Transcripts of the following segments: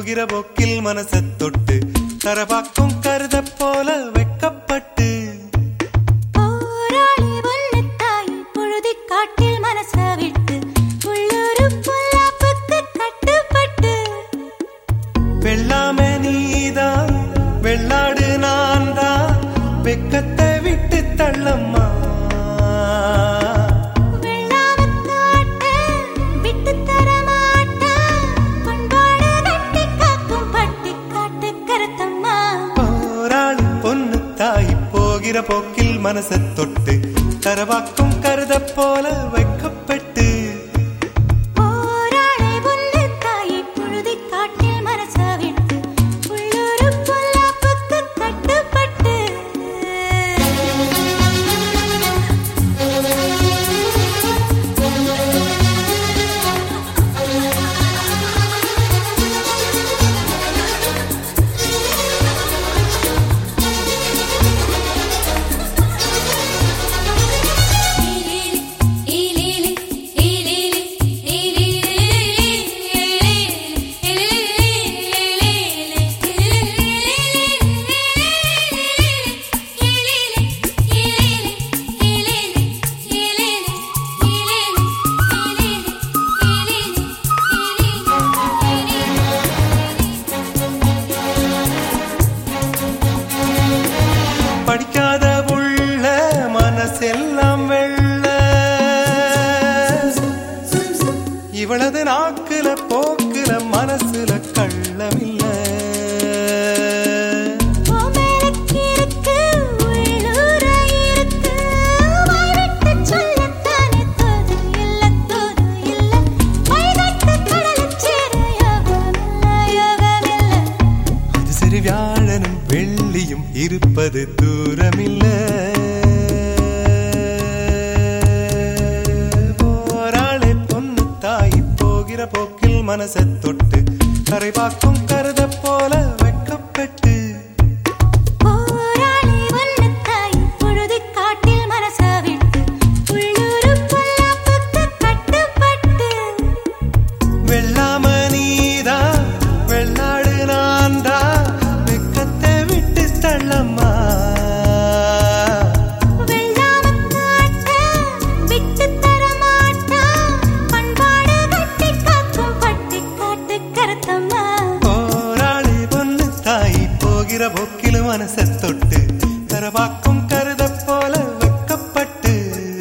போகிற போக்கில் மனச தொட்டு தரபாக்கும் கருத போல வெக்கப்பட்டு போராளி ஒன்னுத்தாய் பொழுதி காட்டில் மனச விட்டு உள்ளூரு பொல்லாப்புக்கு கட்டுப்பட்டு வெள்ளாம நீதான் வெள்ளாடு நான் தான் வெக்கத்தை விட்டு தள்ளம்மா வெள்ளாம காட்ட விட்டு தர மாட்டேன் பண்பாடு கட்டி காக்கும் பட்டி காட்டு கருத்தம்மா போராளி பொண்ணு தாய் போகிற போக்கில் மனச தொட்டு தரவாக்கும் கருத போல வைக்கப்பட்டு போராளி ஒன்னுத்தாய் பொழுதி காட்டில் மனச விட்டு உள்ளூரு பொல்லாப்புக்கு கட்டுப்பட்டு படிக்காத உள்ள மனசெல்லாம் வெள்ள இவளது நாக்குல போக்குல மனசுல கள்ளமில்ல ஓமேலக்கிருக்கு உள்ளூர இருக்கு வாய்விட்டு சொல்லத்தானே தோது இல்ல தோது இல்ல வைகட்டு கடலுச் சேர யோகமில்ல யோகமில்ல அது சரி வியாழனும் வெள்ளியும் இருப்பது தூரமில்ல போராளே பொண்ணு தாய் போகிற போக்கில் மனச தொட்டு கரை பார்க்கும் கருத போல வெக்கப்பட்டு போராளி ஒன்னுத்தாய் பொழுதி காட்டில் மனச விட்டு உள்ளூரு பொல்லாப்புக்கு கட்டுப்பட்டு வெள்ளாம நீதா வெள்ளாடு நான்தா வெக்கத்தை விட்டு தள்ளம்மா வெள்ளாம காட்ட விட்டு தர மாட்டா பண்பாடு கட்டி காக்கும் பட்டி காட்டு கருத்தம்மா போராளி பொண்ணு தாய் போகிற போக்கில் மனச தொட்டு தரவாக்கும் கருத போல வெக்கப்பட்டு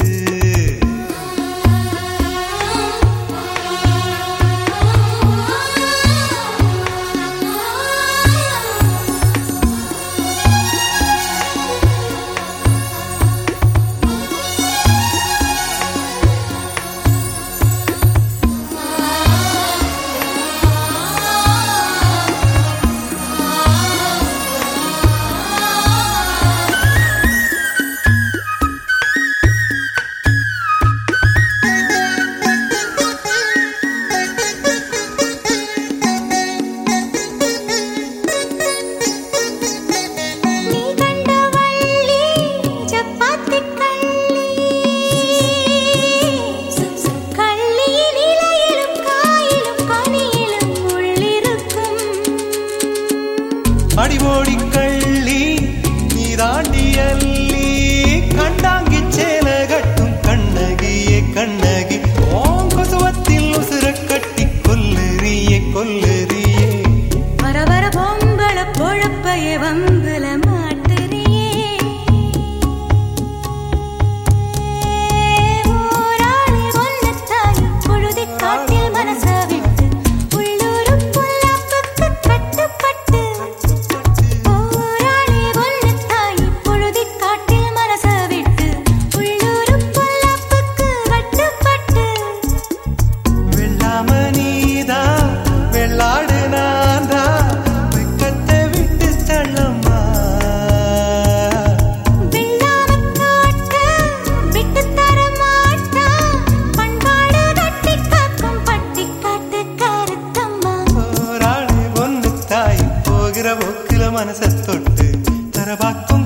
நீ கண்ட வள்ளி சப்பாத்தி கள்ளி கள்ளியின் இலையிலும் காயிலும் கனியிலும் உள்ளிருக்கும் அடிமோடி கள்ளி நீராண்டி அள்ளி கண்டாங்கி சேல கட்டும் கண்ணகியே கண்ணகி ஓம் கொசுவத்தில் உசுர கட்டி கொல்லுறியே கொல்லுறியே வர வர பொம்பள பொழப்பைய வம்புல மாட்டுறியே ஊராளி ஒன்னத்தாய் பொழுதி காட்டில் மனச விட்டு உள்ளூரு பொல்லாப்புக்கு கட்டுப்பட்டு ஊராளி ஒன்னத்தாய் பொழுதி காட்டில் மனச விட்டு உள்ளூரு பொல்லாப்புக்கு கட்டுப்பட்டு வெள்ளாம நீதா வெள்ளாடு நான்தா வெக்கத்தை விட்டு தள்ளம்மா வெள்ளாம காட்ட விட்டு தர மாட்டா பண்பாடு கட்டி காக்கும் பட்டி காட்டு கருத்தம்மா போராளி ஒன்னு தாய் போகிற போக்கில மனச தொட்டு தரவாக்கும்